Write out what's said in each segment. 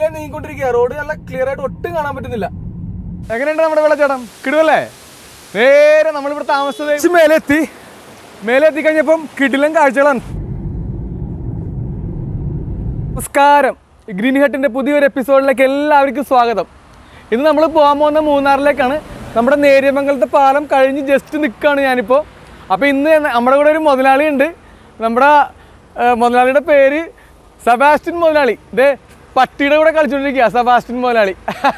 മെല്ലെ നീങ്ങിക്കൊണ്ടിരിക്കുക റോഡ് നല്ല ക്ലിയർ ആയിട്ട് ഒട്ടും കാണാൻ പറ്റുന്നില്ല എങ്ങനെയുണ്ട് നമ്മുടെ വെള്ളച്ചാട്ടം കിടുവല്ലേ നേരെ നമ്മളിവിടെ താമസിച്ചത് മേലെ എത്തി മേലെ എത്തിക്കഴിഞ്ഞപ്പം കിടിലൻ കാഴ്ചകളാണ് നമസ്കാരം ഗ്രീൻ ഹട്ടിന്റെ പുതിയൊരു എപ്പിസോഡിലേക്ക് എല്ലാവർക്കും സ്വാഗതം ഇന്ന് നമ്മൾ പോകാൻ പോകുന്ന മൂന്നാറിലേക്കാണ് നമ്മുടെ നേര്യമംഗലത്തെ പാലം കഴിഞ്ഞ് ജസ്റ്റ് നിൽക്കുകയാണ് ഞാനിപ്പോൾ അപ്പോൾ ഇന്ന് നമ്മുടെ കൂടെ ഒരു മുതലാളി ഉണ്ട് നമ്മുടെ ആ, മുതലാളിയുടെ പേര് സെബാസ്റ്റ്യൻ മുതലാളി ഇതേ പട്ടിയുടെ കൂടെ കളിച്ചുകൊണ്ടിരിക്കുക സെബാസ്റ്റ്യൻ മുതലാളി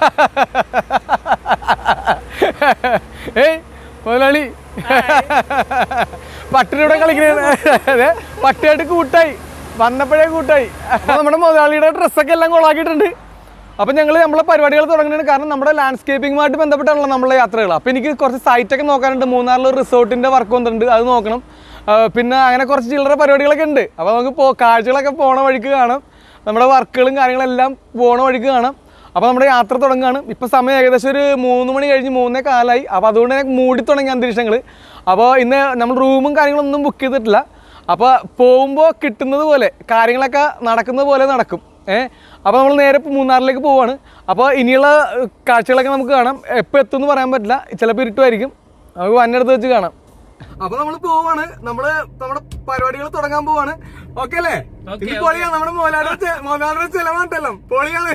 ഏയ് മുതലാളി പട്ടിയുടെ കൂടെ കളിക്കുന്ന അതെ പട്ടിയായിട്ട് കൂട്ടായി വന്നപ്പോഴേ കൂട്ടായി അപ്പോൾ നമ്മുടെ മുതലാളിയുടെ ഡ്രസ്സൊക്കെ എല്ലാം കൊളാക്കിയിട്ടുണ്ട് അപ്പം ഞങ്ങൾ നമ്മളെ പരിപാടികൾ തുടങ്ങുന്നതാണ് കാരണം നമ്മുടെ ലാൻഡ്സ്കേപ്പിംഗുമായിട്ട് ബന്ധപ്പെട്ടാണല്ലോ നമ്മളെ യാത്രകൾ അപ്പോൾ എനിക്ക് കുറച്ച് സൈറ്റൊക്കെ നോക്കാനുണ്ട് മൂന്നാറിൽ ഒരു റിസോർട്ടിൻ്റെ വർക്ക് വന്നിട്ടുണ്ട് അത് നോക്കണം ആ, പിന്നെ അങ്ങനെ കുറച്ച് ചില്ലറ പരിപാടികളൊക്കെ ഉണ്ട് അപ്പോൾ നമുക്ക് പോ കാഴ്ചകളൊക്കെ പോണ വഴിക്ക് കാണാം നമ്മുടെ വർക്കുകളും കാര്യങ്ങളെല്ലാം പോണ വഴിക്ക് കാണാം അപ്പോൾ നമ്മുടെ യാത്ര തുടങ്ങുകയാണ് ഇപ്പോൾ സമയം ഏകദേശം ഒരു മൂന്ന് മണി കഴിഞ്ഞ് മൂന്നേ കാലായി അപ്പോൾ അതുകൊണ്ട് തന്നെ മൂടി തുടങ്ങി അന്തരീക്ഷങ്ങൾ അപ്പോൾ ഇന്ന് നമ്മൾ റൂമും കാര്യങ്ങളൊന്നും ബുക്ക് ചെയ്തിട്ടില്ല അപ്പോൾ പോകുമ്പോൾ കിട്ടുന്നത് പോലെ കാര്യങ്ങളൊക്കെ നടക്കുന്നത് പോലെ നടക്കും ഏഹ് അപ്പോൾ നമ്മൾ നേരെ ഇപ്പോൾ മൂന്നാറിലേക്ക് പോവാണ് അപ്പോൾ ഇനിയുള്ള ഏഹ്, കാഴ്ചകളൊക്കെ നമുക്ക് കാണാം എപ്പോൾ എത്തുമെന്ന് പറയാൻ പറ്റില്ല ചിലപ്പോൾ ഇരുട്ടുമായിരിക്കും നമുക്ക് വന്നെടുത്ത് വെച്ച് കാണാം അപ്പൊ നമ്മൾ പോവാണ് നമ്മള് നമ്മുടെ പരിപാടികൾ തുടങ്ങാൻ പോവാണ് ഓക്കെ അല്ലേ ഇത് പൊളിയാണ് നമ്മുടെ മോലാരുടെ മോലാരുടെ ചെലവാണ്ടല്ലോ പൊളിയാണ്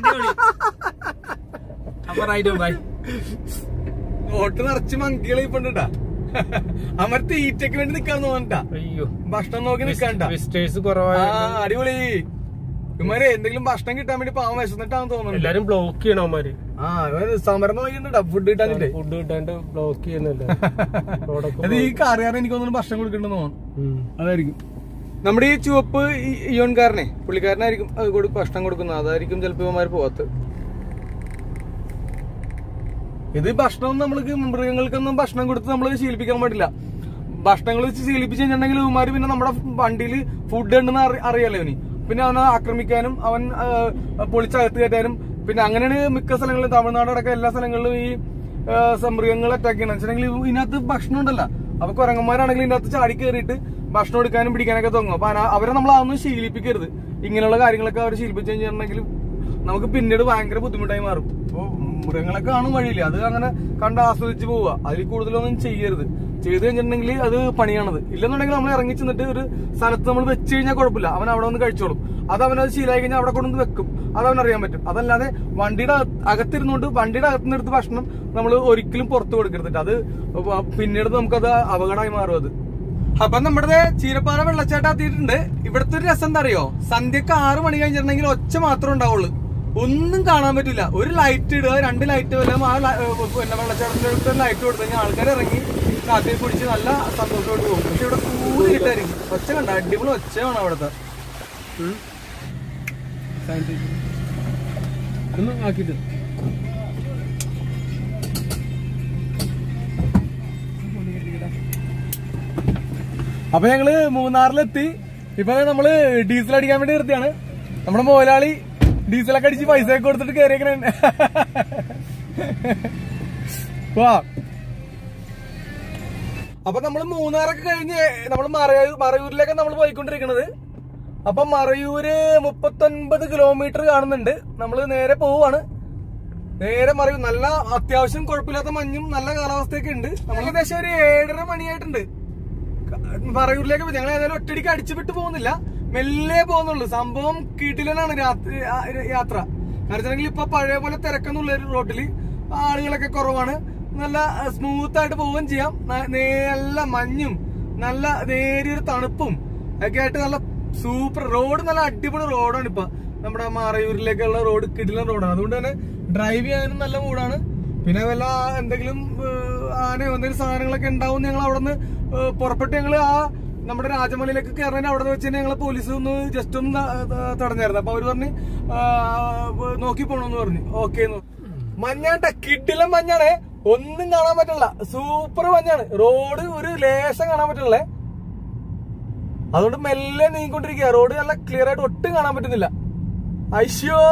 അപ്പൊ റൈറ്റ് ബൈ ഓട്ട് നിറച്ച് മങ്കികളെ ഇപ്പണ്ടാ അമർ തീറ്റയ്ക്ക് വേണ്ടി നിക്കാന്ന് തോന്നണ്ടാ അയ്യോ ഭക്ഷണം നോക്കി നിക്കണ്ട വിസിറ്റേഴ്സ് ആ കുറവായ അടിപൊളി ഇവന്മാരെ എന്തെങ്കിലും ഭക്ഷണം കിട്ടാൻ വേണ്ടി പാവം വിശന്നിട്ടാന്ന് തോന്നുന്നുണ്ട് എല്ലാരും ബ്ലോക്ക് ചെയ്യണം അവന്മാര് ആ ഇവര് സമരം നോക്കിണ്ടാ ഫുഡ് കിട്ടാനില്ലേ ഫുഡ് കിട്ടാണ്ട് ബ്ലോക്ക് ചെയ്യുന്നില്ല അത് ഈ കാറുകാരൻ എനിക്ക് തോന്നുന്നു ഭക്ഷണം കൊടുക്കണ്ടെന്ന് തോന്നുന്നു അതായിരിക്കും നമ്മുടെ ഈ ചുവപ്പ് ഈ ഇയോൺകാരനെ പുള്ളിക്കാരനായിരിക്കും അത് കൊടു- ഭക്ഷണം കൊടുക്കുന്നത് അതായിരിക്കും ചിലപ്പോൾ ഇവന്മാർ പോകത്ത് ഇത് ഭക്ഷണം നമ്മൾക്ക് മൃഗങ്ങൾക്കൊന്നും ഭക്ഷണം കൊടുത്ത് നമ്മൾ ശീലിപ്പിക്കാൻ പാടില്ല ഭക്ഷണങ്ങൾ വെച്ച് ശീലിപ്പിച്ച് കഴിഞ്ഞിട്ടുണ്ടെങ്കിൽ ഇവന്മാർ പിന്നെ നമ്മുടെ വണ്ടിയിൽ ഫുഡ് ഉണ്ടെന്ന് അറി- അറിയാലോ ഇവന് പിന്നെ അവനെ ആക്രമിക്കാനും അവൻ ആ, പൊളിച്ചകത്ത് കയറ്റാനും പിന്നെ അങ്ങനെയാണ് മിക്ക സ്ഥലങ്ങളിലും തമിഴ്നാട് അടക്കം എല്ലാ സ്ഥലങ്ങളിലും ഈ ആ, സ- മൃഗങ്ങളെ അറ്റാക്ക് ചെയ്യണം വെച്ചിട്ടുണ്ടെങ്കിൽ ഇതിനകത്ത് ഭക്ഷണം ഉണ്ടല്ലോ അപ്പൊ കുരങ്ങന്മാരാണെങ്കിൽ ഇതിനകത്ത് ചാടി കയറിയിട്ട് ഭക്ഷണം എടുക്കാനും പിടിക്കാനൊക്കെ തുടങ്ങും അപ്പൊ അന- അവരെ നമ്മൾ അതൊന്നും ശീലിപ്പിക്കരുത് ഇങ്ങനെയുള്ള കാര്യങ്ങളൊക്കെ അവർ ശീലിപ്പിച്ചു കഴിഞ്ഞിട്ടുണ്ടെങ്കിൽ നമുക്ക് പിന്നീട് ഭയങ്കര ബുദ്ധിമുട്ടായി മാറും അപ്പൊ മൃഗങ്ങളെ കാണും വഴിയില്ല അത് അങ്ങനെ കണ്ട് ആസ്വദിച്ച് പോവുക അതിൽ കൂടുതലൊന്നും ചെയ്യരുത് ചെയ്ത് കഴിഞ്ഞിട്ടുണ്ടെങ്കിൽ അത് പണിയാണത് ഇല്ലെന്നുണ്ടെങ്കിൽ നമ്മൾ ഇറങ്ങി ചെന്നിട്ട് ഒരു സ്ഥലത്ത് നമ്മൾ വെച്ച് കഴിഞ്ഞാൽ കുഴപ്പമില്ല അവൻ അവിടെ വന്ന് കഴിച്ചോളും അത് അവനത് ശീലമായി കഴിഞ്ഞാൽ അവിടെ കൊണ്ടുവന്ന് വെക്കും അത് അവൻ അറിയാൻ പറ്റും അതല്ലാതെ വണ്ടിയുടെ അകത്ത് അകത്തിരുന്നുകൊണ്ട് വണ്ടിയുടെ അകത്തുനിന്ന് എടുത്ത് ഭക്ഷണം നമ്മൾ ഒരിക്കലും പുറത്ത് കൊടുക്കരുത് അത് വ- പിന്നീട് നമുക്കത് അപകടമായി മാറും അത് അപ്പൊ നമ്മുടെ ചീരപ്പാറ വെള്ളച്ചാട്ടം എത്തിയിട്ടുണ്ട് ഇവിടുത്തെ ഒരു രസം എന്താ അറിയോ സന്ധ്യക്ക് ആറ് മണി കഴിഞ്ഞിട്ടുണ്ടെങ്കിൽ ഒച്ച മാത്രമേ ഉണ്ടാവുള്ളൂ ഒന്നും കാണാൻ പറ്റില്ല ഒരു ലൈറ്റ് ഇടുക രണ്ട് ലൈറ്റ് വല്ലതും ആ ല- ഏഹ് പിന്നെ വെള്ളച്ചാട്ടത്തിന്റെ അടുത്ത് ലൈറ്റ് കൊടുത്തു കഴിഞ്ഞാൽ ആൾക്കാർ ഇറങ്ങി കാറ്റിൽ പിടിച്ച് നല്ല സന്തോഷമായിട്ട് പോകും പക്ഷെ ഇവിടെ കൂടി കിട്ടായിരിക്കും ഒച്ച കണ്ട അടിപൊളി ഒച്ചയാണ് അവിടുത്തെ ഒന്ന് ആക്കിട്ട് അപ്പൊ ഞങ്ങള് മൂന്നാറിലെത്തി ഇപ്പൊ ദേ നമ്മള് ഡീസൽ അടിക്കാൻ വേണ്ടി നിർത്തിയാണ് നമ്മുടെ മോലാളി ഡീസലൊക്കെ അടിച്ച് പൈസ ഒക്കെ കൊടുത്തിട്ട് കയറിയേക്കണേ വാ അപ്പൊ നമ്മള് മൂന്നാറൊക്കെ കഴിഞ്ഞ് നമ്മൾ മറയൂർ മറയൂരിലേക്ക് നമ്മൾ പോയിക്കൊണ്ടിരിക്കണത് അപ്പൊ മറയൂര് മുപ്പത്തൊൻപത് കിലോമീറ്റർ കാണുന്നുണ്ട് നമ്മള് നേരെ പോവാണ് നേരെ മറയൂർ നല്ല അത്യാവശ്യം കുഴപ്പമില്ലാത്ത മഞ്ഞും നല്ല കാലാവസ്ഥയൊക്കെ ഉണ്ട് നമ്മൾ ഏകദേശം ഒരു ഏഴര മണിയായിട്ടുണ്ട് പറയൂരിലേക്ക് പോയി. ഞങ്ങൾ ഏതായാലും ഒറ്റടിക്ക് അടിച്ചു വിട്ട് പോകുന്നില്ല മെല്ലെ പോകുന്നുള്ളൂ സംഭവം കീട്ടിലാണ് രാത്രി ആ, യാത്ര കാരണം വെച്ചിട്ടുണ്ടെങ്കിൽ ഇപ്പൊ പഴയ പോലെ തിരക്കൊന്നുള്ള ഒരു റോട്ടില് ആളുകളൊക്കെ കുറവാണ് നല്ല സ്മൂത്ത് ആയിട്ട് പോവുകയും ചെയ്യാം ന- നല്ല മഞ്ഞും നല്ല നേരിയൊരു തണുപ്പും ഒക്കെ ആയിട്ട് നല്ല സൂപ്പർ റോഡ് നല്ല അടിപൊളി റോഡാണ് ഇപ്പൊ നമ്മുടെ മാറയൂരിലേക്കുള്ള റോഡ് കിടിലൻ റോഡാണ് അതുകൊണ്ട് തന്നെ ഡ്രൈവ് ചെയ്യാനും നല്ല മൂടാണ് പിന്നെ വല്ല എന്തെങ്കിലും ഏഹ്, ആനയോ എന്തെങ്കിലും സാധനങ്ങളൊക്കെ ഉണ്ടാവും ഞങ്ങൾ അവിടെ നിന്ന് പുറപ്പെട്ട് ഞങ്ങൾ ആ നമ്മുടെ രാജമലയിലേക്ക് കയറാൻ അവിടെ വെച്ച് തന്നെ ഞങ്ങളെ പോലീസ് ഒന്ന് ജസ്റ്റ് ഒന്ന് ത- ത- തടഞ്ഞായിരുന്നു അപ്പൊ അവര് പറഞ്ഞ് ആ, നോക്കി പോണോന്ന് പറഞ്ഞു ഓക്കെ മഞ്ഞാട്ട കിഡിലെ മഞ്ഞാണേ ഒന്നും കാണാൻ പറ്റില്ല സൂപ്പർ മഞ്ഞാണ് റോഡ് ഒരു ലേശം കാണാൻ പറ്റില്ലേ അതുകൊണ്ട് മെല്ലെ നീങ്ങിക്കൊണ്ടിരിക്കുക റോഡ് നല്ല ക്ലിയർ ആയിട്ട് ഒട്ടും കാണാൻ പറ്റുന്നില്ല അയ്യോ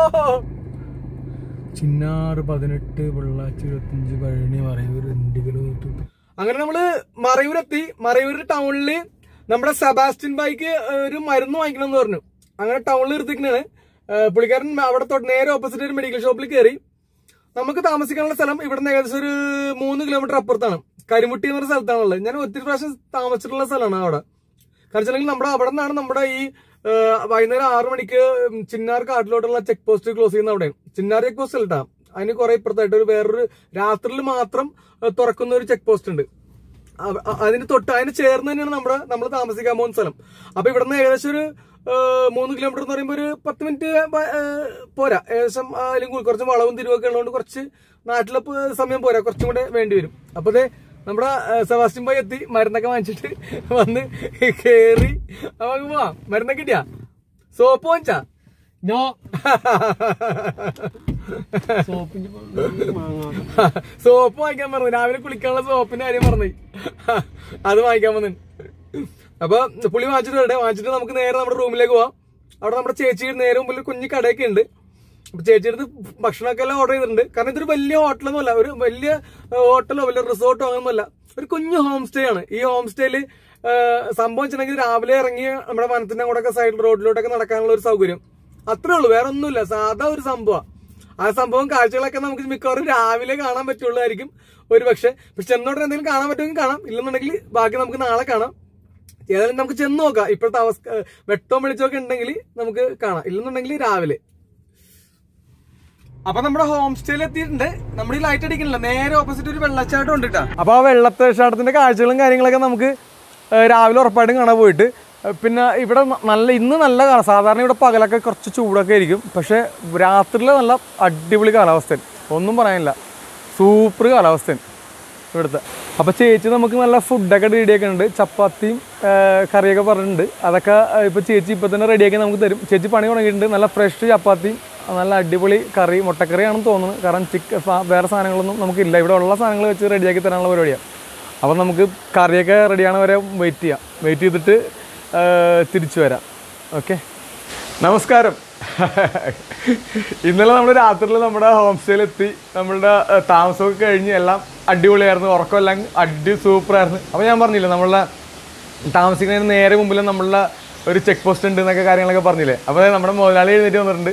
ചിന്നാറ് പതിനെട്ട് പൊള്ളാച്ചി ഇരുപത്തിയഞ്ച് പഴനി മറയൂർ രണ്ട് കിലോമീറ്റർ അങ്ങനെ നമ്മള് മറയൂരെത്തി മറയൂർ ടൗണില് നമ്മുടെ സെബാസ്റ്റ്യൻ ബൈക്ക് ഒരു മരുന്ന് വാങ്ങിക്കണം എന്ന് പറഞ്ഞു അങ്ങനെ ടൗണിൽ നിർത്തിക്കണാണ് ഏഹ് പുള്ളിക്കാരൻ അവിടെ തൊട്ട് നേരെ ഓപ്പോസിറ്റ് ഒരു മെഡിക്കൽ ഷോപ്പിൽ കയറി നമുക്ക് താമസിക്കാനുള്ള സ്ഥലം ഇവിടെ നിന്ന് ഏകദേശം ഒരു മൂന്ന് കിലോമീറ്റർ അപ്പുറത്താണ് കരിമുട്ടി എന്ന് പറഞ്ഞ സ്ഥലത്താണുള്ളത് ഞാൻ ഒത്തിരി പ്രാവശ്യം താമസിച്ചിട്ടുള്ള സ്ഥലമാണ് അവിടെ കാരണം വെച്ചിട്ടുണ്ടെങ്കിൽ നമ്മുടെ അവിടെ നിന്നാണ് നമ്മുടെ ഈ ഏഹ്, വൈകുന്നേരം ആറു മണിക്ക് ചിന്നാർ കാട്ടിലോട്ടുള്ള ചെക്ക് പോസ്റ്റ് ക്ലോസ് ചെയ്യുന്ന അവിടെ ചിന്നാർ ചെക്ക് പോസ്റ്റ് അല്ലട്ടാ അതിന് കുറെ ഇപ്പുറത്തായിട്ട് ഒരു വേറൊരു രാത്രിയിൽ മാത്രം ഏഹ്, തുറക്കുന്ന ഒരു ചെക്ക് പോസ്റ്റ് ഉണ്ട് അവ- അ- അതിന് തൊട്ട് അതിന് ചേർന്ന് തന്നെയാണ് നമ്മുടെ നമ്മൾ താമസിക്കാൻ പോകുന്ന സ്ഥലം അപ്പൊ ഇവിടുന്ന് ഏകദേശം ഒരു ഏഹ്, മൂന്ന് കിലോമീറ്റർ എന്ന് പറയുമ്പോൾ ഒരു പത്ത് മിനിറ്റ് പ- ഏഹ്, പോരാ ഏകദേശം അതിലും കൂടുതൽ കുറച്ച് വളവും തിരിവൊക്കെ ഉള്ളതുകൊണ്ട് കുറച്ച് നാട്ടിലെ പ- സമയം പോരാ കുറച്ചും കൂടെ വേണ്ടി വരും അപ്പൊ ദേ നമ്മുടെ ഏഹ്, സെബാസ്റ്റ്യൻ ബോയ് എത്തി മരുന്നൊക്കെ വാങ്ങിച്ചിട്ട് വന്ന് കേറി നമുക്ക് പോവാം മരുന്നൊക്കെ കിട്ടിയാ സോപ്പ് വാങ്ങിച്ചാ നോ സോപ്പിന്റെ മാങ്ങ സോപ്പ് വാങ്ങിക്കാൻ പറഞ്ഞു രാവിലെ കുളിക്കാനുള്ള സോപ്പിന്റെ കാര്യം പറഞ്ഞു അത് വാങ്ങിക്കാൻ വന്നു അപ്പൊ പുള്ളി വാങ്ങിച്ചിട്ട് വരട്ടെ വാങ്ങിച്ചിട്ട് നമുക്ക് നേരെ നമ്മുടെ റൂമിലേക്ക് പോവാം അവിടെ നമ്മുടെ ചേച്ചി നേരെ മുമ്പിൽ ഒരു കുഞ്ഞു കടയൊക്കെ ഉണ്ട് അപ്പൊ ചേച്ചിയുടെ അടുത്ത് ഭക്ഷണമൊക്കെ എല്ലാം ഓർഡർ ചെയ്തിട്ടുണ്ട് കാരണം ഇതൊരു വലിയ ഹോട്ടലൊന്നും അല്ല ഒരു വലിയ ഹോട്ടലോ വലിയ റിസോർട്ടോ അങ്ങനൊന്നുമല്ല ഒരു കുഞ്ഞു ഹോം സ്റ്റേ ആണ് ഈ ഹോം സ്റ്റേയില് സംഭവം വെച്ചിട്ടുണ്ടെങ്കിൽ രാവിലെ ഇറങ്ങി നമ്മുടെ വനത്തിന്റെ അങ്ങോട്ടൊക്കെ സൈഡ് റോഡിലോട്ടൊക്കെ നടക്കാനുള്ള ഒരു സൗകര്യം അത്രേ ഉള്ളൂ വേറെ ഒന്നുമില്ല സാധാ ഒരു സംഭവം ആ സംഭവം കാഴ്ചകളൊക്കെ നമുക്ക് മിക്കവാറും രാവിലെ കാണാൻ പറ്റുള്ളതായിരിക്കും ഒരു പക്ഷെ പക്ഷെ ചെന്നോടനെ എന്തെങ്കിലും കാണാൻ പറ്റുമെങ്കിൽ കാണാം ഇല്ലെന്നുണ്ടെങ്കിൽ ബാക്കി നമുക്ക് നാളെ കാണാം ഏതായാലും നമുക്ക് ചെന്ന് നോക്കാം ഇപ്പോഴത്തെ അവസ്ഥ വെട്ടവും വെളിച്ചമൊക്കെ ഉണ്ടെങ്കിൽ നമുക്ക് കാണാം ഇല്ലെന്നുണ്ടെങ്കിൽ രാവിലെ അപ്പൊ നമ്മുടെ ഹോം സ്റ്റേയിൽ എത്തിയിട്ടുണ്ട് നമ്മുടെ ഈ ലൈറ്റ് അടിക്കണില്ല നേരെ ഓപ്പോസിറ്റ് ഒരു വെള്ളച്ചാട്ടം ഉണ്ട് കേട്ടോ അപ്പൊ ആ വെള്ളച്ചാട്ടത്തിന്റെ കാഴ്ചകളും കാര്യങ്ങളൊക്കെ നമുക്ക് ഏഹ്, രാവിലെ ഉറപ്പായിട്ടും കാണാൻ പോയിട്ട് ഏഹ്, പിന്നെ ഇവിടെ ന- നല്ല ഇന്ന് നല്ല കാണാം സാധാരണ ഇവിടെ പകലൊക്കെ കുറച്ച് ചൂടൊക്കെ ആയിരിക്കും പക്ഷെ രാത്രിയിലെ നല്ല അടിപൊളി കാലാവസ്ഥ ഒന്നും പറയാനില്ല സൂപ്പർ കാലാവസ്ഥ ഇവിടുത്തെ അപ്പൊ ചേച്ചി നമുക്ക് നല്ല ഫുഡൊക്കെ റെഡിയാക്കി ഉണ്ട് ചപ്പാത്തിയും ഏഹ്, കറിയൊക്കെ പറഞ്ഞിട്ടുണ്ട് അതൊക്കെ ഏഹ്, ഇപ്പൊ ചേച്ചി ഇപ്പൊ തന്നെ റെഡിയാക്കി നമുക്ക് തരും ചേച്ചി പണി തുടങ്ങിയിട്ടുണ്ട് നല്ല ഫ്രഷ് ചപ്പാത്തിയും നല്ല അടിപൊളി കറി മുട്ടക്കറിയാണെന്ന് തോന്നുന്നു കാരണം ചിക്കൻ വേറെ സാധനങ്ങളൊന്നും നമുക്കില്ല ഇവിടെ ഉള്ള സാധനങ്ങൾ വെച്ച് റെഡിയാക്കി തരാനുള്ള പരിപാടിയാണ് അപ്പം നമുക്ക് കറിയൊക്കെ റെഡിയാണ് വരെ വെയിറ്റ് ചെയ്യാം വെയിറ്റ് ചെയ്തിട്ട് ഏഹ്, തിരിച്ചു വരാം ഓക്കെ നമസ്കാരം ഇന്നലെ നമ്മൾ രാത്രിയിൽ നമ്മുടെ ഹോം സ്റ്റേയിൽ എത്തി നമ്മളുടെ ഏഹ്, താമസമൊക്കെ കഴിഞ്ഞ് എല്ലാം അടിപൊളിയായിരുന്നു ഉറക്കമെല്ലാം അടി സൂപ്പറായിരുന്നു അപ്പോൾ ഞാൻ പറഞ്ഞില്ലേ നമ്മളുടെ താമസിക്കുന്നതിന് നേരെ മുമ്പിൽ നമ്മളുടെ ഒരു ചെക്ക് പോസ്റ്റ് ഉണ്ട് എന്നൊക്കെ കാര്യങ്ങളൊക്കെ പറഞ്ഞില്ലേ അപ്പോൾ നമ്മുടെ മുതലാളി എഴുന്നേറ്റ് വന്നിട്ടുണ്ട്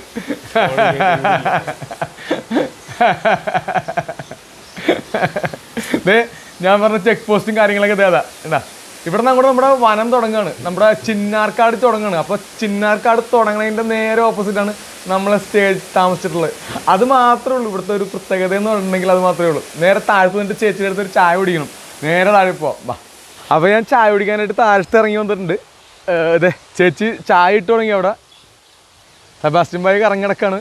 ദേ ഞാൻ പറഞ്ഞ ചെക്ക് പോസ്റ്റും കാര്യങ്ങളൊക്കെ ഇതേതാ ഉണ്ടാ ഇവിടെ നിന്ന് അങ്ങോട്ട് നമ്മുടെ വനം തുടങ്ങുകയാണ് നമ്മുടെ ചിന്നാർക്കാട് തുടങ്ങുകയാണ് അപ്പോൾ ചിന്നാർക്കാട് തുടങ്ങണതിൻ്റെ നേരെ ഓപ്പോസിറ്റാണ് നമ്മളെ സ്റ്റേ താമസിച്ചിട്ടുള്ളത് അത് മാത്രമേ ഉള്ളൂ ഇവിടുത്തെ ഒരു പ്രത്യേകത എന്ന് പറഞ്ഞിട്ടുണ്ടെങ്കിൽ അത് മാത്രമേ ഉള്ളൂ നേരെ താഴത്ത് നിന്നിട്ട് ചേച്ചിയുടെ അടുത്ത് ഒരു ചായ കുടിക്കണം നേരെ താഴെ പോവാം വാ അപ്പോൾ ഞാൻ ചായ കുടിക്കാനായിട്ട് താഴത്ത് ഇറങ്ങി വന്നിട്ടുണ്ട് ഏഹ് അതെ ചേച്ചി ചായ ഇട്ട് തുടങ്ങി അവിടെ സെബാസ്റ്റ്യൻ ബായി കറങ്ങിടക്കാണ്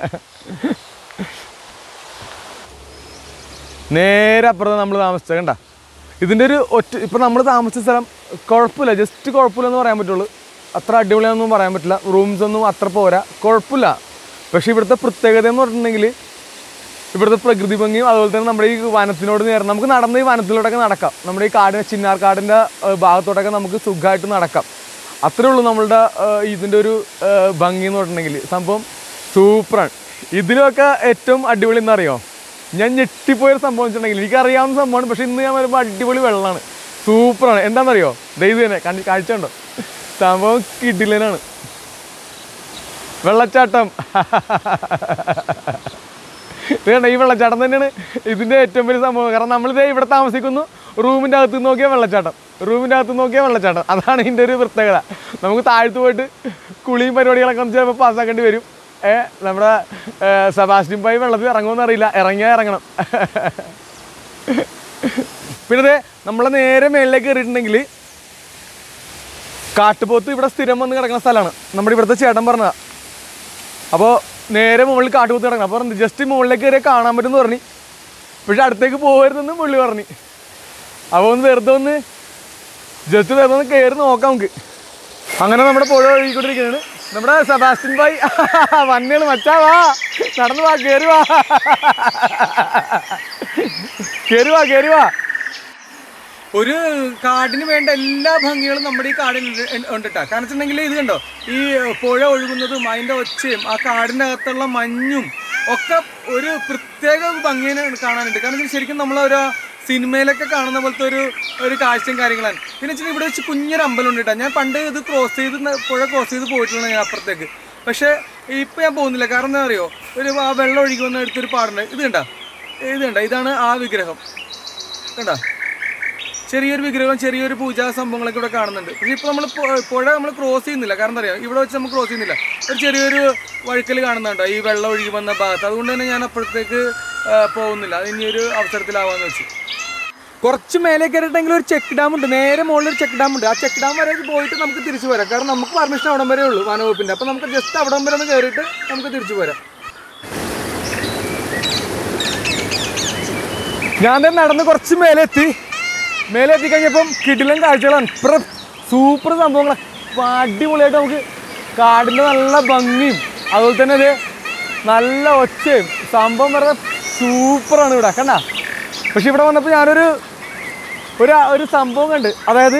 നേരെ അപ്പുറത്ത് നമ്മൾ താമസിച്ചത് കണ്ട ഇതിൻ്റെ ഒരു ഒറ്റ ഇപ്പം നമ്മൾ താമസിച്ച സ്ഥലം കുഴപ്പമില്ല ജസ്റ്റ് കുഴപ്പമില്ല എന്ന് പറയാൻ പറ്റുള്ളൂ അത്ര അടിപൊളിയാണെന്നും പറയാൻ പറ്റില്ല റൂംസ് ഒന്നും അത്ര പോരാ കുഴപ്പമില്ല പക്ഷേ ഇവിടുത്തെ പ്രത്യേകത എന്ന് പറഞ്ഞിട്ടുണ്ടെങ്കിൽ ഇവിടുത്തെ പ്രകൃതി ഭംഗിയും അതുപോലെ തന്നെ നമ്മുടെ ഈ വനത്തിനോട് നേരം നമുക്ക് നടന്ന് ഈ വനത്തിലോട്ടൊക്കെ നടക്കാം നമ്മുടെ ഈ കാടിന് ചിന്നാർക്കാടിൻ്റെ ഏഹ്, ഭാഗത്തോട്ടൊക്കെ നമുക്ക് സുഖമായിട്ട് നടക്കാം അത്രേ ഉള്ളൂ നമ്മളുടെ ഏഹ്, ഇതിൻ്റെ ഒരു ഏഹ്, ഭംഗി എന്ന് പറഞ്ഞിട്ടുണ്ടെങ്കിൽ സംഭവം സൂപ്പറാണ് ഇതിലൊക്കെ ഏറ്റവും അടിപൊളി എന്നറിയോ ഞാൻ ഞെട്ടിപ്പോയൊരു സംഭവം വെച്ചിട്ടുണ്ടെങ്കിൽ എനിക്കറിയാവുന്ന സംഭവമാണ് പക്ഷെ ഇന്ന് ഞാൻ വരുമ്പോൾ അടിപൊളി വെള്ളമാണ് സൂപ്പറാണ് എന്താണെന്നറിയോ ദേ ഇത് തന്നെ കണ്ടി കാഴ്ച ഉണ്ടോ സംഭവം കിടിലനാണ് വെള്ളച്ചാട്ടം ഇത് കണ്ടോ ഈ വെള്ളച്ചാട്ടം തന്നെയാണ് ഇതിന്റെ ഏറ്റവും വലിയ സംഭവം കാരണം നമ്മളിതേ ഇവിടെ താമസിക്കുന്നു റൂമിന്റെ അകത്ത് നോക്കിയാൽ വെള്ളച്ചാട്ടം റൂമിന്റെ അകത്ത് നോക്കിയാൽ വെള്ളച്ചാട്ടം അതാണ് ഇതിന്റെ ഒരു പ്രത്യേകത നമുക്ക് താഴ്ത്തു പോയിട്ട് കുളിയും പരിപാടികളൊക്കെ ഒന്ന് ചിലപ്പോൾ പാസ്സാക്കേണ്ടി വരും ഏ നമ്മുടെ ഏ, സെബാസ്റ്റ്യൻ പായി വെള്ളത്തിൽ ഇറങ്ങുമെന്ന് അറിയില്ല ഇറങ്ങിയാൽ ഇറങ്ങണം പിന്നെ ദേ നമ്മളെ നേരെ മേളിലേക്ക് കയറിയിട്ടുണ്ടെങ്കിൽ കാട്ടുപോത്ത് ഇവിടെ സ്ഥിരം വന്ന് കിടക്കുന്ന സ്ഥലമാണ് നമ്മുടെ ഇവിടുത്തെ ചേട്ടൻ പറഞ്ഞതാ അപ്പോൾ നേരെ മുകളിൽ കാട്ടുപോത്ത് കിടക്കണം അപ്പോൾ പറഞ്ഞു ജസ്റ്റ് മുകളിലേക്ക് കയറിയാൽ കാണാൻ പറ്റുമെന്ന് പറഞ്ഞു പക്ഷെ അടുത്തേക്ക് പോകരുതെന്ന് പുള്ളി പറഞ്ഞു അപ്പോൾ ഒന്ന് വെറുതെ ഒന്ന് ജസ്റ്റ് വെറുതെ ഒന്ന് കയറി നോക്കാം നമുക്ക് അങ്ങനെ നമ്മുടെ പുഴ ഒഴുകിക്കൊണ്ടിരിക്കുകയാണ് നമ്മുടെ സെബാസ്റ്റ്യൻ ഭായ് വന്നേണ് മച്ചാ വാ നടന്നു വാ കയറി വാ കയറി വാ കയറി വാ ഒരു കാടിന് വേണ്ട എല്ലാ ഭംഗികളും നമ്മുടെ ഈ കാടിൽ ഉണ്ട് കേട്ടോ കാരണം വെച്ചിട്ടുണ്ടെങ്കിൽ ഇത് കണ്ടോ ഈ പുഴ ഒഴുകുന്നതും അതിന്റെ ഒച്ചയും ആ കാടിന്റെ അകത്തുള്ള മഞ്ഞും ഒക്കെ ഒരു പ്രത്യേക ഭംഗിനെ കാണാനുണ്ട് കാരണം വെച്ചാൽ ശരിക്കും നമ്മൾ ഒരു സിനിമയിലൊക്കെ കാണുന്ന പോലത്തെ ഒരു ഒരു കാഴ്ചയും കാര്യങ്ങളാണ് പിന്നെ വെച്ചാൽ ഇവിടെ വെച്ച് കുഞ്ഞൊരു അമ്പലം ഉണ്ട് കേട്ടോ ഞാൻ പണ്ട് ഇത് ക്രോസ് ചെയ്ത് ന- പുഴ ക്രോസ് ചെയ്ത് പോയിട്ടുണ്ട് ഞാൻ അപ്പുറത്തേക്ക് പക്ഷേ ഇപ്പൊ ഞാൻ പോകുന്നില്ല കാരണം എന്താ അറിയോ ഒരു ആ വെള്ളം ഒഴുകി വന്ന അടുത്തൊരു പാടുണ്ട് ഇത് കണ്ട ഇത് കണ്ട ഇതാണ് ആ വിഗ്രഹം കണ്ട ചെറിയൊരു വിഗ്രഹം ചെറിയൊരു പൂജാ സംഭവങ്ങളൊക്കെ ഇവിടെ കാണുന്നുണ്ട് പക്ഷെ ഇപ്പൊ നമ്മൾ പുഴ നമ്മൾ ക്രോസ് ചെയ്യുന്നില്ല കാരണം എന്താ അറിയാം ഇവിടെ വെച്ച് നമ്മൾ ക്രോസ് ചെയ്യുന്നില്ല ഒരു ചെറിയൊരു വഴുക്കൽ കാണുന്നുണ്ടോ ഈ വെള്ളം ഒഴുകി വന്ന ഭാഗത്ത് അതുകൊണ്ട് തന്നെ ഞാൻ അപ്പോഴത്തേക്ക് ആ, പോകുന്നില്ല അത് ഇനി ഒരു അവസരത്തിലാവാന്ന് വെച്ചു കുറച്ച് മേലെ കയറിയിട്ടെങ്കിലും ഒരു ചെക്ക് ഡാം ഉണ്ട് നേരെ മുകളിൽ ഒരു ചെക്ക് ഡാം ഉണ്ട് ആ ചെക്ക് ഡാം വരെ പോയിട്ട് നമുക്ക് തിരിച്ചു വരാം കാരണം നമുക്ക് പെർമിഷൻ അവിടം വരെ ഉള്ളൂ വനവകുപ്പിന്റെ അപ്പൊ നമുക്ക് ജസ്റ്റ് അവിടം വരെ ഒന്ന് കയറിയിട്ട് നമുക്ക് തിരിച്ചു വരാം ഞാൻ തന്നെ നടന്ന് കുറച്ച് മേലെ എത്തി മേലെ എത്തിക്കഴിഞ്ഞപ്പം കിടിലൻ കാഴ്ചകളാണ് ഇത്ര സൂപ്പർ സംഭവങ്ങളാണ് ഇപ്പൊ അടിപൊളിയായിട്ട് നമുക്ക് കാടിൻ്റെ നല്ല ഭംഗിയും അതുപോലെ തന്നെ ഇത് നല്ല ഒച്ചയും സംഭവം പറഞ്ഞ സൂപ്പറാണ് ഇവിടെ കണ്ട പക്ഷെ ഇവിടെ വന്നപ്പോൾ ഞാനൊരു ഒരു ഒരു സംഭവം കണ്ട് അതായത്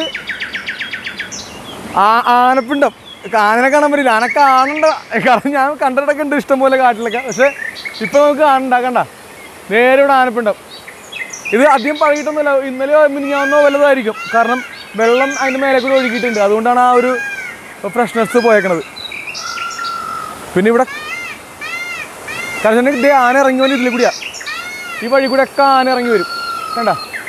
ആ ആനപ്പിണ്ടം ആനനെ കാണാൻ പറ്റില്ല ആന കാണണ്ട കാരണം ഞാൻ കണ്ടിട്ടൊക്കെ ഉണ്ട് ഇഷ്ടംപോലെ കാട്ടിലൊക്കെ പക്ഷെ ഇപ്പൊ നമുക്ക് കാണണ്ട കണ്ട നേരെ ഇവിടെ ആനപ്പിണ്ടം ഇത് അധികം പഴകിയിട്ടൊന്നുമില്ല ഇന്നലെയോ മിനിഞ്ഞാന്നോ വല്ലതായിരിക്കും കാരണം വെള്ളം അതിൻ്റെ മേലെ കൂടി ഒഴുകിയിട്ടുണ്ട് അതുകൊണ്ടാണ് ആ ഒരു ഫ്രഷ്നെസ് പോയേക്കണത് പിന്നെ ഇവിടെ കാരണം ഇതേ ആന ഇറങ്ങി വന്ന് ഇതിൽ കൂടിയാ ഈ വഴി കൂടെ ഒക്കെ ആന ഇറങ്ങി വരും കണ്ട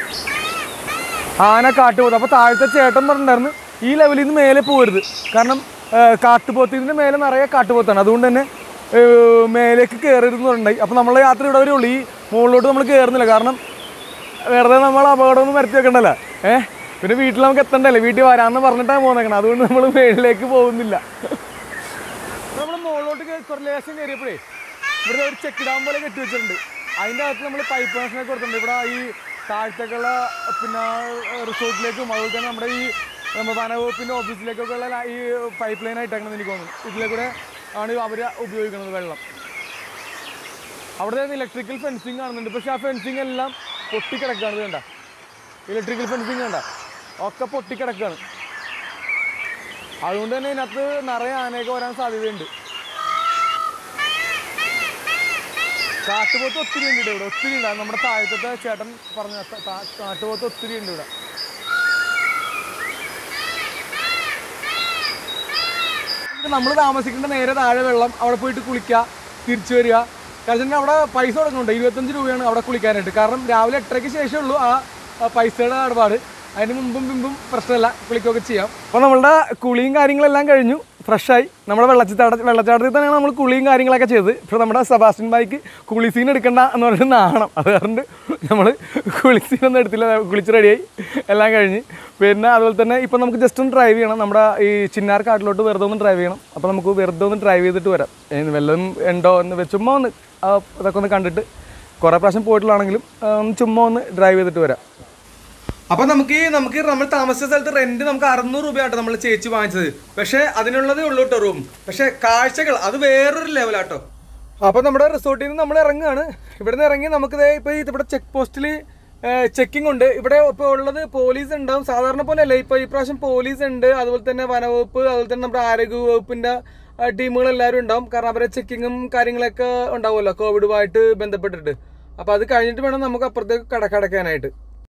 ആന കാട്ടുപോത്ത് അപ്പോൾ താഴത്തെ ചേട്ടൻ പറഞ്ഞിട്ടുണ്ടായിരുന്നു ഈ ലെവലിൽ നിന്ന് മേലെ പോകരുത് കാരണം കാട്ടുപോത്ത് ഇതിൻ്റെ മേലെ നിറയെ കാട്ടുപോത്താണ് അതുകൊണ്ട് തന്നെ ഏഹ്, മേലേക്ക് കയറരുതെന്ന് പറഞ്ഞിട്ടുണ്ടായി അപ്പോൾ നമ്മളെ യാത്ര ഇവിടെ വരെയുള്ളൂ ഈ മുകളിലോട്ട് നമ്മൾ കയറുന്നില്ല കാരണം വെറുതെ നമ്മൾ അപകടമൊന്നും വരുത്തി വെക്കണ്ടല്ലോ ഏഹ് പിന്നെ വീട്ടിൽ നമുക്ക് എത്തണ്ടല്ലേ വീട്ടിൽ വരാമെന്ന് പറഞ്ഞിട്ടാണ് പോകുന്നേക്കണം അതുകൊണ്ട് നമ്മൾ മേളിലേക്ക് പോകുന്നില്ല നമ്മൾ മുകളിലോട്ട് കേ- കുറേ ലേശം കയറിയപ്പോഴേ ഇവിടെ ഒരു ചെക്ക് ഡാം പോലെ കെട്ടി വെച്ചിട്ടുണ്ട് അതിൻ്റെ അകത്ത് നമ്മൾ പൈപ്പ് കണക്ഷനൊക്കെ കൊടുത്തിട്ടുണ്ട് ഇവിടെ ഈ താഴത്തേക്കുള്ള പിന്നെ റിസോർട്ടിലേക്കും അതുപോലെ തന്നെ നമ്മുടെ ഈ നമ്മുടെ വനവകുപ്പിൻ്റെ ഓഫീസിലേക്കൊക്കെ ഉള്ള ല- ഈ പൈപ്പ് ലൈൻ ആയിട്ടാണ് എനിക്ക് തോന്നുന്നു ഇതിലെ കൂടെ ആണ് അവർ ഉപയോഗിക്കുന്നത് വെള്ളം അവിടെ ഇലക്ട്രിക്കൽ ഫെൻസിങ് കാണുന്നുണ്ട് പക്ഷെ ആ ഫെൻസിങ് എല്ലാം പൊട്ടിക്കിടക്കുകയാണ് ഇത് കണ്ട ഇലക്ട്രിക്കൽ ഫെൻസിങ് കണ്ട ഒക്കെ പൊട്ടിക്കിടക്കുകയാണ് അതുകൊണ്ട് തന്നെ ഇതിനകത്ത് നിറയെ ആനയൊക്കെ വരാൻ സാധ്യതയുണ്ട് കാട്ടുപോത്ത് ഒത്തിരി ഉണ്ട് ഇവിടെ ഒത്തിരി ഉണ്ട് അത് നമ്മുടെ താഴത്തെ ചേട്ടൻ പറഞ്ഞ ത- താ- കാട്ടുപോത്ത് ഒത്തിരി ഉണ്ട് ഇവിടെ നമ്മൾ താമസിക്കേണ്ട നേരെ താഴെ വെള്ളം അവിടെ പോയിട്ട് കുളിക്കുക തിരിച്ചു വരിക കാരണം അവിടെ പൈസ കൊടുക്കുന്നുണ്ട് ഇരുപത്തഞ്ച് രൂപയാണ് അവിടെ കുളിക്കാനായിട്ട് കാരണം രാവിലെ എട്ടരയ്ക്ക് ശേഷമേ ഉള്ളൂ ആ ആ പൈസയുടെ ഇടപാട് അതിന് മുമ്പും പിമ്പും പ്രശ്നമില്ല കുളിക്കുകയൊക്കെ ചെയ്യാം അപ്പോൾ നമ്മളുടെ കുളിയും കാര്യങ്ങളെല്ലാം കഴിഞ്ഞു ഫ്രഷായി നമ്മുടെ വെള്ളച്ചാട്ട വെള്ളച്ചാട്ടത്തിൽ തന്നെയാണ് നമ്മൾ കുളിയും കാര്യങ്ങളൊക്കെ ചെയ്തത് ഇപ്പോൾ നമ്മുടെ സെബാസ്റ്റ്യൻ ബായിക്ക് കുളി സീൻ എടുക്കണ്ട എന്ന് പറഞ്ഞിട്ട് നാണം അത് കാരണം നമ്മൾ കുളി സീനൊന്നും എടുത്തില്ല കുളിച്ച് റെഡിയായി എല്ലാം കഴിഞ്ഞ് പിന്നെ അതുപോലെ തന്നെ ഇപ്പം നമുക്ക് ജസ്റ്റ് ഒന്ന് ഡ്രൈവ് ചെയ്യണം നമ്മുടെ ഈ ചിന്നാർ കാട്ടിലോട്ട് വെറുതെ ഒന്ന് ഡ്രൈവ് ചെയ്യണം അപ്പോൾ നമുക്ക് വെറുതെ ഒന്ന് ഡ്രൈവ് ചെയ്തിട്ട് വരാം ഇനി വല്ലതും ഉണ്ടോ എന്ന് വെ- ചുമ്മാ ഒന്ന് ആ ഇതൊക്കെ ഒന്ന് കണ്ടിട്ട് കുറേ പ്രാവശ്യം പോയിട്ടുള്ളതാണെങ്കിലും ആ, ഒന്ന് ചുമ്മാ ഒന്ന് ഡ്രൈവ് ചെയ്തിട്ട് വരാം അപ്പൊ നമുക്ക് ഈ- നമുക്ക് നമ്മൾ താമസിച്ച സ്ഥലത്ത് റെന്റ് നമുക്ക് അറുന്നൂറ് രൂപയാട്ടോ നമ്മൾ ചേച്ചി വാങ്ങിച്ചത് പക്ഷെ അതിനുള്ളതേ ഉള്ളൂ കേട്ടോ റൂം പക്ഷെ കാഴ്ചകൾ അത് വേറൊരു ലെവലാട്ടോ അപ്പൊ നമ്മുടെ റിസോർട്ടിൽ നിന്ന് നമ്മൾ ഇറങ്ങുകയാണ് ഇവിടെ നിന്ന് ഇറങ്ങി നമുക്ക് ദേ ഇപ്പൊ ഈ ഇവിടെ ചെക്ക് പോസ്റ്റിൽ ചെക്കിംഗ് ഉണ്ട് ഇവിടെ ഇപ്പോൾ ഉള്ളത് പോലീസ് ഉണ്ടാവും സാധാരണ പോലെ അല്ല ഇപ്പൊ ഈ പ്രാവശ്യം പോലീസ് ഉണ്ട് അതുപോലെ തന്നെ വനവകുപ്പ് അതുപോലെ തന്നെ നമ്മുടെ ആരോഗ്യ വകുപ്പിന്റെ ടീമുകൾ എല്ലാവരും ഉണ്ടാവും കാരണം അവരെ ചെക്കിങ്ങും കാര്യങ്ങളൊക്കെ ഉണ്ടാവുമല്ലോ കോവിഡുമായിട്ട് ബന്ധപ്പെട്ടിട്ട് അപ്പൊ അത് കഴിഞ്ഞിട്ട് വേണം നമുക്ക് അപ്പുറത്തേക്ക് കടക്കടക്കാനായിട്ട്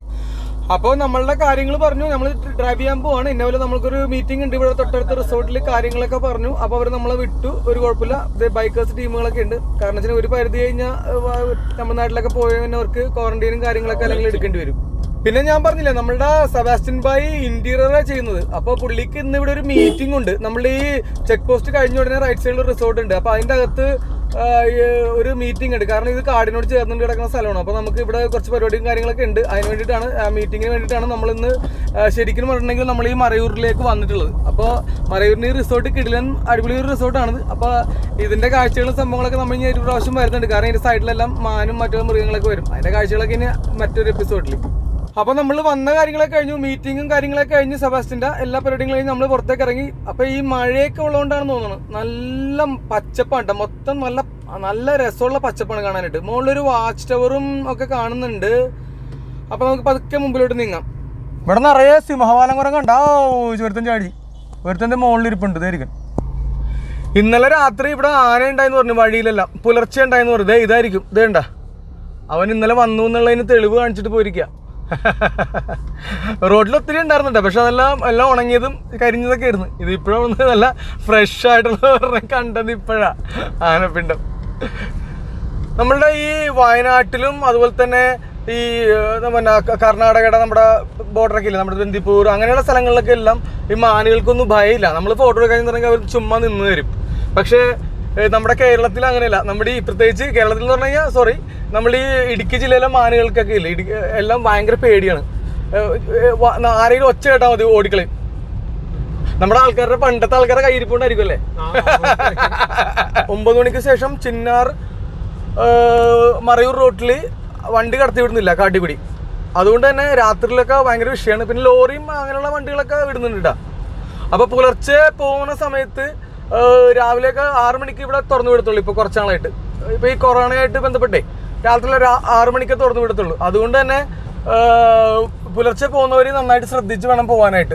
അപ്പോൾ നമ്മളുടെ കാര്യങ്ങൾ പറഞ്ഞു നമ്മൾ ഡ്രൈവ് ചെയ്യാൻ പോവാണ് ഇന്നപോലെ നമുക്കൊരു മീറ്റിംഗ് ഉണ്ട് ഇവിടെ തൊട്ടടുത്ത റിസോർട്ടിൽ കാര്യങ്ങളൊക്കെ പറഞ്ഞു അപ്പോൾ അവർ നമ്മളെ വിട്ടു ഒരു കുഴപ്പമില്ല ഇത് ബൈക്കേഴ്സ് ടീമുകളൊക്കെ ഉണ്ട് കാരണം വെച്ചാൽ ഒരു പരിധി കഴിഞ്ഞാൽ തമിഴ്നാട്ടിലൊക്കെ പോയവർക്ക് ക്വാറന്റൈനും കാര്യങ്ങളൊക്കെ അല്ലെങ്കിൽ എടുക്കേണ്ടി വരും പിന്നെ ഞാൻ പറഞ്ഞില്ലേ നമ്മളുടെ സെബാസ്റ്റ്യൻ ബായി ഇന്റീരിയറാണ് ചെയ്യുന്നത് അപ്പോൾ പുള്ളിക്ക് ഇന്ന് ഇവിടെ ഒരു മീറ്റിംഗ് ഉണ്ട് നമ്മുടെ ഈ ചെക്ക് പോസ്റ്റ് കഴിഞ്ഞ ഉടനെ റൈറ്റ് സൈഡിൽ റിസോർട്ട് ഉണ്ട് അപ്പോൾ അതിൻ്റെ അകത്ത് ആ, ഈ ഒരു മീറ്റിംഗ് ഉണ്ട് കാരണം ഇത് കാടിനോട് ചേർന്നുകൊണ്ട് കിടക്കുന്ന സ്ഥലമാണ് അപ്പോൾ നമുക്ക് ഇവിടെ കുറച്ച് പരിപാടിയും കാര്യങ്ങളൊക്കെ ഉണ്ട് അതിന് വേണ്ടിയിട്ടാണ് ആ മീറ്റിങ്ങിന് വേണ്ടിയിട്ടാണ് നമ്മളിന്ന് ആ, ശരിക്കും പറഞ്ഞിട്ടുണ്ടെങ്കിൽ നമ്മൾ ഈ മറയൂരിലേക്ക് വന്നിട്ടുള്ളത് അപ്പോൾ മറയൂരിന് ഈ റിസോർട്ട് കിടിലൻ അടിപൊളി ഒരു റിസോർട്ടാണ് അപ്പോൾ ഇതിന്റെ കാഴ്ചകളും സംഭവങ്ങളൊക്കെ നമ്മൾ ഇനി ഒരു പ്രാവശ്യം വരുന്നുണ്ട് കാരണം ഇതിന്റെ സൈഡിലെല്ലാം മാനും മറ്റു മൃഗങ്ങളൊക്കെ വരും അതിന്റെ കാഴ്ചകളൊക്കെ ഇനി മറ്റൊരു എപ്പിസോഡിൽ അപ്പൊ നമ്മൾ വന്ന കാര്യങ്ങളൊക്കെ കഴിഞ്ഞു മീറ്റിങ്ങും കാര്യങ്ങളൊക്കെ കഴിഞ്ഞു സെബാസ്റ്റിന്റെ എല്ലാ പരിപാടികളും കഴിഞ്ഞ് നമ്മൾ പുറത്തേക്ക് ഇറങ്ങി അപ്പൊ ഈ മഴയൊക്കെ ഉള്ളതുകൊണ്ടാണെന്ന് തോന്നുന്നു നല്ല പച്ചപ്പാണ് ട്ടോ. മൊത്തം നല്ല നല്ല രസമുള്ള പച്ചപ്പാണ് കാണാനായിട്ട് മുകളിലൊരു വാച്ച് ടവറും ഒക്കെ കാണുന്നുണ്ട് അപ്പൊ നമുക്ക് പതുക്കെ മുമ്പിലോട്ട് നീങ്ങാം ഇവിടെ നിറയെ സിംഹവാലം കുറെ കണ്ടാ ചുരുത്തൻ ചാടി ഒരുത്തന്റെ മുകളിലിരിപ്പുണ്ട് ഇതായിരിക്കും ഇന്നലെ രാത്രി ഇവിടെ ആന ഉണ്ടായെന്ന് പറഞ്ഞു വഴിയിലെല്ലാം പുലർച്ചെ ഉണ്ടായെന്ന് പറഞ്ഞു ദേ ഇതായിരിക്കും ഇതേ ഉണ്ടാ അവൻ ഇന്നലെ വന്നു എന്നുള്ളതിന് തെളിവ് കാണിച്ചിട്ട് പോയിരിക്കുക റോഡിൽ ഒത്തിരി ഉണ്ടായിരുന്നുണ്ട് പക്ഷെ അതെല്ലാം എല്ലാം ഉണങ്ങിയതും കരിഞ്ഞതൊക്കെ ആയിരുന്നു ഇത് ഇപ്പോഴും നല്ല ഫ്രഷ് ആയിട്ടുള്ള ഒരെണ്ണം കണ്ടത് ഇപ്പോഴാ ആനപ്പിണ്ടം നമ്മളുടെ ഈ വയനാട്ടിലും അതുപോലെ തന്നെ ഈ ഏഹ്, പിന്നെ ക- കർണാടകയുടെ നമ്മുടെ ബോർഡറൊക്കെ ഇല്ല നമ്മുടെ ബന്ദിപ്പൂർ അങ്ങനെയുള്ള സ്ഥലങ്ങളിലൊക്കെ എല്ലാം ഈ മാനുകൾക്കൊന്നും ഭയമില്ല നമ്മൾ ഫോട്ടോ എടുക്കാൻ തുടങ്ങി അവർ ചുമ്മാ നിന്ന് തരും പക്ഷേ ഏഹ്, നമ്മുടെ കേരളത്തിൽ അങ്ങനെയല്ല നമ്മുടെ ഈ പ്രത്യേകിച്ച് കേരളത്തിൽ എന്ന് പറഞ്ഞു കഴിഞ്ഞാൽ സോറി നമ്മൾ ഈ ഇടുക്കി ജില്ലയിലെ മാനുകൾക്കൊക്കെ ഇല്ല ഇടുക്കി എല്ലാം ഭയങ്കര പേടിയാണ് ഏഹ്, ഏഹ്, വ- ആരെങ്കിലും ഒച്ച കേട്ടാൽ മതി ഓടിക്കളയും നമ്മുടെ ആൾക്കാരുടെ പണ്ടത്തെ ആൾക്കാരുടെ കയ്യിരിപ്പുണ്ടായിരിക്കും അല്ലേ ഒമ്പത് മണിക്ക് ശേഷം ചിന്നാർ ആ, മറയൂർ റോട്ടിൽ വണ്ടി കടത്തി വിടുന്നില്ല കാട്ടിക്കുടി അതുകൊണ്ട് തന്നെ രാത്രിയിലൊക്കെ ഭയങ്കര വിഷയമാണ് പിന്നെ ലോറിയും അങ്ങനെയുള്ള വണ്ടികളൊക്കെ വിടുന്നുണ്ട് കേട്ടോ അപ്പോൾ പുലർച്ചെ പോകുന്ന സമയത്ത് ആ, രാവിലെയൊക്കെ ആറ് മണിക്ക് ഇവിടെ തുറന്നു വിടത്തുള്ളൂ ഇപ്പോൾ കുറച്ച് നാളായിട്ട് ഇപ്പോൾ ഈ കൊറോണയായിട്ട് ബന്ധപ്പെട്ടേ രാത്രി ഒരു ആ- ആറ് മണിക്ക് തുറന്നു വിടത്തുള്ളൂ അതുകൊണ്ട് തന്നെ ആ, പുലർച്ചെ പോകുന്നവർ നന്നായിട്ട് ശ്രദ്ധിച്ച് വേണം പോകാനായിട്ട്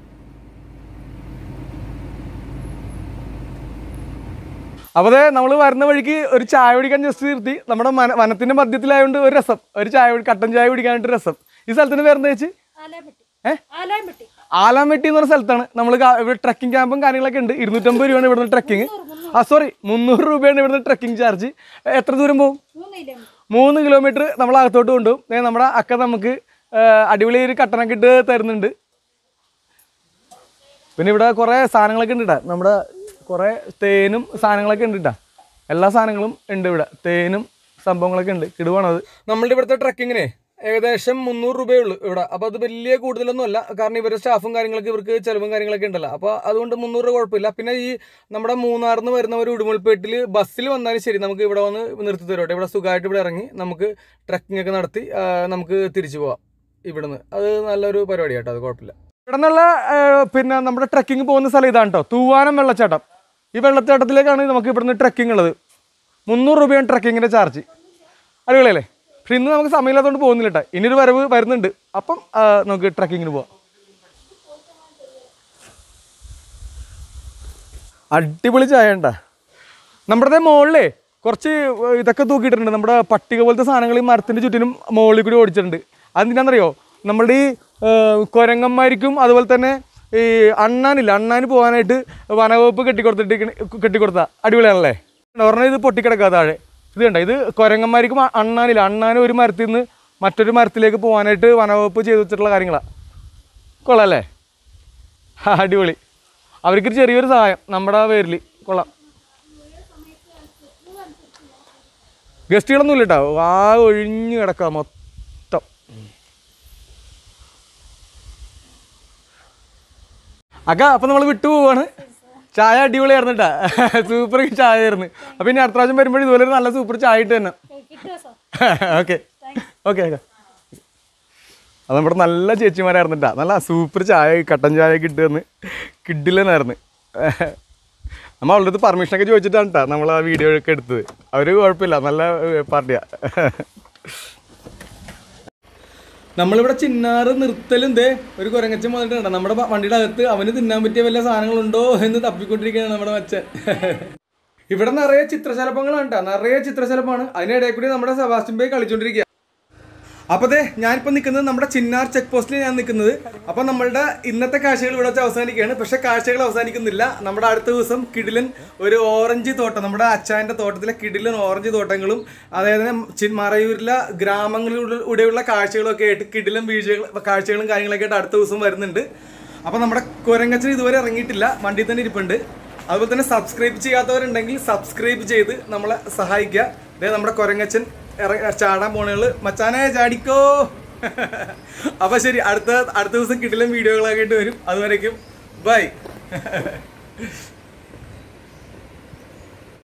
അപ്പോൾ അതെ നമ്മൾ വരുന്ന വഴിക്ക് ഒരു ചായ കുടിക്കാൻ ജസ്റ്റ് നിർത്തി നമ്മുടെ മന വനത്തിന്റെ മധ്യത്തിലായതുകൊണ്ട് ഒരു രസം ഒരു ചായ കുടി കട്ടൻ ചായ കുടിക്കാനായിട്ട് രസം ഈ സ്ഥലത്തിന് പേരെന്താ വെച്ച് ആലാമ്പട്ടി ഏ? ആലാമ്പട്ടി ആലാമെട്ടി എന്ന് പറഞ്ഞ സ്ഥലത്താണ് നമ്മൾ ഇവിടെ ട്രക്കിംഗ് ക്യാമ്പും കാര്യങ്ങളൊക്കെ ഉണ്ട് ഇരുന്നൂറ്റമ്പത് രൂപയാണ് ഇവിടുന്ന് ട്രക്കിംഗ് ആ സോറി മുന്നൂറ് രൂപയാണ് ഇവിടുന്ന് ട്രക്കിംഗ് ചാർജ് എത്ര ദൂരം പോകും മൂന്ന് കിലോമീറ്റർ മൂന്ന് കിലോമീറ്റർ നമ്മൾ അകത്തോട്ട് കൊണ്ടുപോകും ദേ നമ്മുടെ അക്ക നമുക്ക് ആ, അടിപൊളി ഒരു കട്ടനൊക്കെ ഇട്ട് തരുന്നുണ്ട് പിന്നെ ഇവിടെ കുറേ സാധനങ്ങളൊക്കെ ഉണ്ട് കേട്ടോ നമ്മുടെ കുറേ തേനും സാധനങ്ങളൊക്കെ ഉണ്ട് കേട്ടോ എല്ലാ സാധനങ്ങളും ഉണ്ട് ഇവിടെ തേനും സംഭവങ്ങളൊക്കെ ഉണ്ട് കിടുവാണത് നമ്മളുടെ ഇവിടുത്തെ ട്രക്കിങ്ങിനെ ഏകദേശം മുന്നൂറ് രൂപയേ ഉള്ളൂ ഇവിടെ അപ്പോൾ അത് വലിയ കൂടുതലൊന്നും അല്ല കാരണം ഇവരുടെ സ്റ്റാഫും കാര്യങ്ങളൊക്കെ ഇവർക്ക് ചിലവും കാര്യങ്ങളൊക്കെ ഉണ്ടല്ലോ അപ്പോൾ അതുകൊണ്ട് മുന്നൂറ് രൂപ കുഴപ്പമില്ല പിന്നെ ഈ നമ്മുടെ മൂന്നാറിൽ നിന്ന് വരുന്നവർ ഉടുമൽപേട്ടിൽ ബസ്സിൽ വന്നാലും ശരി നമുക്ക് ഇവിടെ വന്ന് നിർത്തി തരും ഇവിടെ സുഖമായിട്ട് ഇവിടെ ഇറങ്ങി നമുക്ക് ട്രക്കിംഗ് ഒക്കെ നടത്തി ആ, നമുക്ക് തിരിച്ചു പോവാം ഇവിടുന്ന് അത് നല്ലൊരു പരിപാടിയാണ് കേട്ടോ അത് കുഴപ്പമില്ല ഇവിടെ നിന്നുള്ള പിന്നെ നമ്മുടെ ട്രക്കിംഗ് പോകുന്ന സ്ഥലം ഇതാണ് കേട്ടോ തൂവാനം വെള്ളച്ചാട്ടം ഈ വെള്ളച്ചാട്ടത്തിലേക്കാണ് നമുക്ക് ഇവിടുന്ന് ട്രക്കിംഗ് ഉള്ളത് മുന്നൂറ് രൂപയാണ് ട്രക്കിങ്ങിൻ്റെ ചാർജ് അടിപൊളിയല്ലേ പക്ഷെ ഇന്ന് നമുക്ക് സമയമില്ലാത്തതുകൊണ്ട് പോകുന്നില്ല കേട്ടോ ഇനിയൊരു വരവ് വരുന്നുണ്ട് അപ്പം ആ, നമുക്ക് ട്രക്കിങ്ങിന് പോവാം അടിപൊളി ചായ ഉണ്ടാ നമ്മുടെ മുകളിലേ കുറച്ച് ഇതൊക്കെ തൂക്കിയിട്ടുണ്ട് നമ്മുടെ പട്ടിക പോലത്തെ സാധനങ്ങൾ ഈ മരത്തിൻ്റെ ചുറ്റിനും മുകളിൽ കൂടി ഓടിച്ചിട്ടുണ്ട് അതെന്തിനാണെന്നറിയോ നമ്മുടെ ഈ ആ, കുരങ്ങന്മാർക്കും അതുപോലെ തന്നെ ഈ അണ്ണാനില്ല അണ്ണാന് പോകാനായിട്ട് വനവകുപ്പ് കെട്ടിക്കൊടുത്തിട്ട് കെട്ടിക്കൊടുത്ത അടിപൊളിയാണല്ലേ ഒരെണ്ണം ഇത് പൊട്ടിക്കിടക്കുക താഴെ ഇത് കണ്ട ഇത് കുരങ്ങന്മാർക്കും അ- അണ്ണാനില്ല അണ്ണാന് ഒരു മരത്തിൽ നിന്ന് മറ്റൊരു മരത്തിലേക്ക് പോകാനായിട്ട് വനവകുപ്പ് ചെയ്തു വെച്ചിട്ടുള്ള കാര്യങ്ങളാണ് കൊള്ളാം ആ, അടിപൊളി അവർക്കൊരു ചെറിയൊരു സഹായം നമ്മുടെ പേരിൽ കൊള്ളാം ഗസ്റ്റുകളൊന്നും ഇല്ല കേട്ടോ ആ ഒഴിഞ്ഞു കിടക്കുക മൊത്തം അക്ക അപ്പം നമ്മൾ വിട്ടു പോവാണ് ചായ അടിപൊളിയായിരുന്നു കേട്ടാ സൂപ്പർ ചായ ആയിരുന്നു അപ്പം ഇനി അടുത്ത പ്രാവശ്യം വരുമ്പോഴും ഇതുപോലെ ഒരു നല്ല സൂപ്പർ ചായ ഇട്ട് തന്നെ കിട്ടുമോ സാർ ഓക്കെ ഓക്കെ ഓക്കെ അത് നമ്മുടെ നല്ല ചേച്ചിമാരായിരുന്നു കേട്ടോ നല്ല സൂപ്പർ ചായ കട്ടൻ ചായ കിട്ടുമെന്ന് കിഡില്ലെന്നായിരുന്നു നമ്മൾ അവളുടെ അടുത്ത് പെർമിഷനൊക്കെ ചോദിച്ചിട്ടാണ് കേട്ടോ നമ്മൾ ആ വീഡിയോ ഒക്കെ എടുത്തത് അവർ കുഴപ്പമില്ല നല്ല പാർട്ടിയാണ് നമ്മളിവിടെ ചിന്നാറ് നിർത്തലും ദേ ഒരു കുരങ്ങച്ചൻ വന്നിട്ടുണ്ട് നമ്മുടെ വ- വണ്ടിയുടെ അകത്ത് അവന് തിന്നാൻ പറ്റിയ വല്ല സാധനങ്ങളുണ്ടോ എന്ന് തപ്പിക്കൊണ്ടിരിക്കുകയാണ് നമ്മുടെ മച്ചൻ ഇവിടെ നിറയെ ചിത്രശലഭങ്ങളാണ് കേട്ടോ നിറയെ ചിത്രശലഭമാണ് അതിനിടയിൽ കൂടി നമ്മുടെ സെബാസ്റ്റ്യൻ ബേ കളിച്ചോണ്ടിരിക്കുക അപ്പൊ ദേ ഞാനിപ്പോ നിൽക്കുന്നത് നമ്മുടെ ചിന്നാർ ചെക്ക് പോസ്റ്റിൽ ഞാൻ നിൽക്കുന്നത് അപ്പൊ നമ്മളുടെ ഇന്നത്തെ കാഴ്ചകൾ ഇവിടെ വെച്ച് അവസാനിക്കുകയാണ് പക്ഷെ കാഴ്ചകൾ അവസാനിക്കുന്നില്ല നമ്മുടെ അടുത്ത ദിവസം കിടിലൻ ഒരു ഓറഞ്ച് തോട്ടം നമ്മുടെ അച്ചായന്റെ തോട്ടത്തിലെ കിടിലൻ ഓറഞ്ച് തോട്ടങ്ങളും അതായത് ചി- മറയൂരിലെ ഗ്രാമങ്ങളിലൂടെയുള്ള കാഴ്ചകളൊക്കെ ആയിട്ട് കിടിലൻ വീഴ്ചകൾ കാഴ്ചകളും കാര്യങ്ങളൊക്കെ ആയിട്ട് അടുത്ത ദിവസം വരുന്നുണ്ട് അപ്പൊ നമ്മുടെ കുരങ്ങച്ചൻ ഇതുവരെ ഇറങ്ങിയിട്ടില്ല വണ്ടിയിൽ തന്നെ ഇരിപ്പുണ്ട് അതുപോലെ തന്നെ സബ്സ്ക്രൈബ് ചെയ്യാത്തവരുണ്ടെങ്കിൽ സബ്സ്ക്രൈബ് ചെയ്ത് നമ്മളെ സഹായിക്കുക ദേ നമ്മുടെ കൊരങ്ങച്ചൻ ഇറ- ചാടാൻ പോണുകള് മച്ചാനെ ചാടിക്കോ അപ്പൊ ശരി അടുത്ത അടുത്ത ദിവസം കിട്ടില്ല വീഡിയോകളൊക്കെ ആയിട്ട് വരും അതുവരേക്കും ബൈ